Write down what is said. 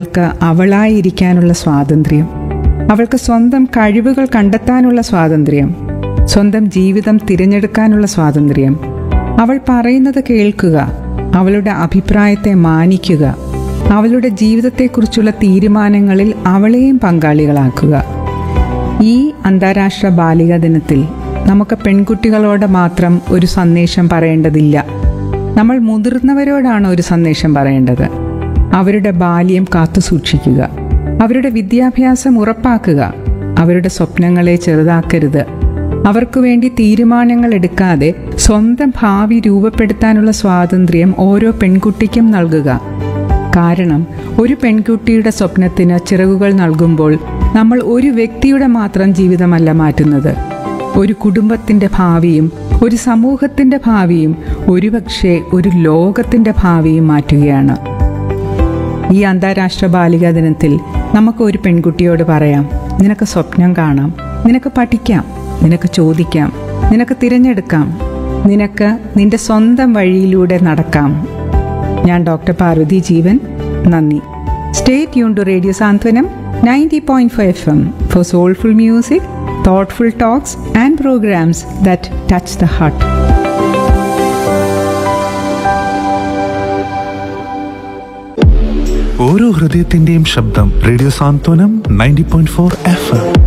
അവൾക്ക് അവളായിരിക്കാനുള്ള സ്വാതന്ത്ര്യം അവൾക്ക് സ്വന്തം കഴിവുകൾ കണ്ടെത്താനുള്ള സ്വാതന്ത്ര്യം സ്വന്തം ജീവിതം തിരഞ്ഞെടുക്കാനുള്ള സ്വാതന്ത്ര്യം അവൾ പറയുന്നത് കേൾക്കുക അവളുടെ അഭിപ്രായത്തെ മാനിക്കുക അവളുടെ ജീവിതത്തെക്കുറിച്ചുള്ള തീരുമാനങ്ങളിൽ അവളെയും പങ്കാളികളാക്കുക ഈ അന്താരാഷ്ട്ര ബാലികാ ദിനത്തിൽ നമുക്ക് പെൺകുട്ടികളോട് മാത്രം ഒരു സന്ദേശം പറയേണ്ടതില്ല നമ്മൾ മുതിർന്നവരോടാണ് ഒരു സന്ദേശം പറയേണ്ടത് അവരുടെ ബാല്യം കാത്തു സൂക്ഷിക്കുക അവരുടെ വിദ്യാഭ്യാസം ഉറപ്പാക്കുക അവരുടെ സ്വപ്നങ്ങളെ ചെറുതാക്കരുത് അവർക്ക് വേണ്ടി തീരുമാനങ്ങൾ എടുക്കാതെ സ്വന്തം ഭാവി രൂപപ്പെടുത്താനുള്ള സ്വാതന്ത്ര്യം ഓരോ പെൺകുട്ടിക്കും നൽകുക കാരണം ഒരു പെൺകുട്ടിയുടെ സ്വപ്നത്തിന് ചിറകുകൾ നൽകുമ്പോൾ നമ്മൾ ഒരു വ്യക്തിയുടെ മാത്രം ജീവിതമല്ല മാറ്റുന്നത് ഒരു കുടുംബത്തിന്റെ ഭാവിയും ഒരു സമൂഹത്തിന്റെ ഭാവിയും ഒരുപക്ഷെ ഒരു ലോകത്തിന്റെ ഭാവിയും മാറ്റുകയാണ് ഈ അന്താരാഷ്ട്ര ബാലികാ ദിനത്തിൽ നമുക്ക് ഒരു പെൺകുട്ടിയോട് പറയാം നിനക്ക് സ്വപ്നം കാണാം നിനക്ക് പഠിക്കാം നിനക്ക് ചോദിക്കാം നിനക്ക് തിരഞ്ഞെടുക്കാം നിനക്ക് നിന്റെ സ്വന്തം വഴിയിലൂടെ നടക്കാം ഞാൻ ഡോക്ടർ പാർവതി ജീവൻ നന്ദി stay tune to radio Santhwanam ninety point five F M for soulful music thoughtful talks and programs that touch the heart ഓരോ ഹൃദയത്തിന്റെയും ശബ്ദം radio Santhwanam ninety point four F M